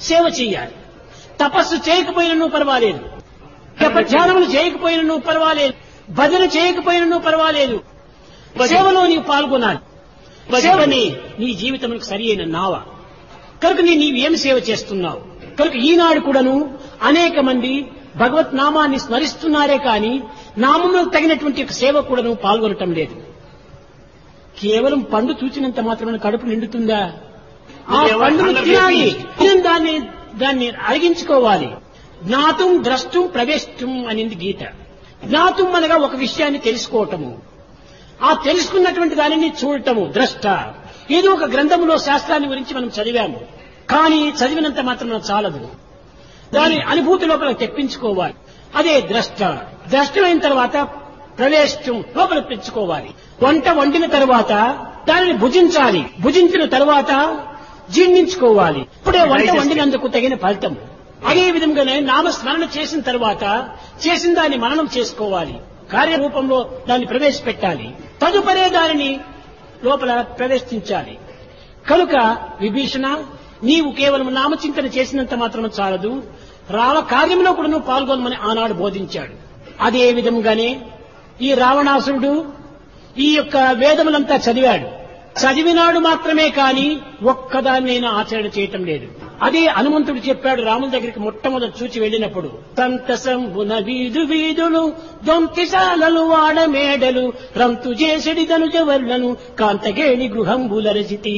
సేవ చెయ్యాలి తపస్సు చేయకపోయినను పర్వాలేదు ధ్యానములు చేయకపోయినను పర్వాలేదు భజన చేయకపోయినను పర్వాలేదు సేవలో నీవు పాల్గొనాలి సేవని నీ జీవితములకు సరి అయిన నావ కనుక నీ నీవేం సేవ చేస్తున్నావు కనుక ఈనాడు కూడాను అనేక మంది భగవత్ నామాన్ని స్మరిస్తున్నారే కానీ నామంలో తగినటువంటి ఒక సేవ కూడాను పాల్గొనటం లేదు కేవలం పండు చూచినంత మాత్రమే కడుపు నిండుతుందా ఆ పండును తినాలి తినని దాన్ని దాన్ని అరిగించుకోవాలి జ్ఞాతం ద్రష్టం ప్రవేశం అనింది గీత జ్ఞాతం అనగా ఒక విషయాన్ని తెలుసుకోవటము ఆ తెలుసుకున్నటువంటి దానిని చూడటము ద్రష్ట ఏదో ఒక గ్రంథములో శాస్త్రాన్ని గురించి మనం చదివాము కానీ చదివినంత మాత్రం చాలదు దాని అనుభూతి లోపల తెప్పించుకోవాలి అదే ద్రష్ట ద్రష్టమైన తర్వాత ప్రవేశం లోపల పెంచుకోవాలి వంట వండిన తర్వాత దానిని భుజించాలి భుజించిన తర్వాత జీర్ణించుకోవాలి ఇప్పుడే వంట వండినందుకు తగిన ఫలితం అదే విధంగానే నామస్మరణ చేసిన తర్వాత చేసిన దాన్ని మననం చేసుకోవాలి కార్యరూపంలో దాన్ని ప్రవేశపెట్టాలి తదుపరే దానిని లోపల ప్రవేశించాలి కనుక విభీషణ నీవు కేవలం నామచింతన చేసినంత మాత్రం చాలదు రావ కార్యంలో కూడా నువ్వు పాల్గొనమని ఆనాడు బోధించాడు అదే విధంగానే ఈ రావణాసురుడు ఈ యొక్క వేదములంతా చదివాడు చదివినాడు మాత్రమే కాని ఒక్కదాన్నైనా ఆచరణ చేయటం లేదు అదే హనుమంతుడు చెప్పాడు రాముల దగ్గరికి మొట్టమొదటి చూచి వెళ్ళినప్పుడు సంతసంబున వీధు వీధులు దొంతిశాలలు వాడ మేడలు రంతు చేసడి ధనుజవర్లను కాంతగేణి గృహంబుల రచితి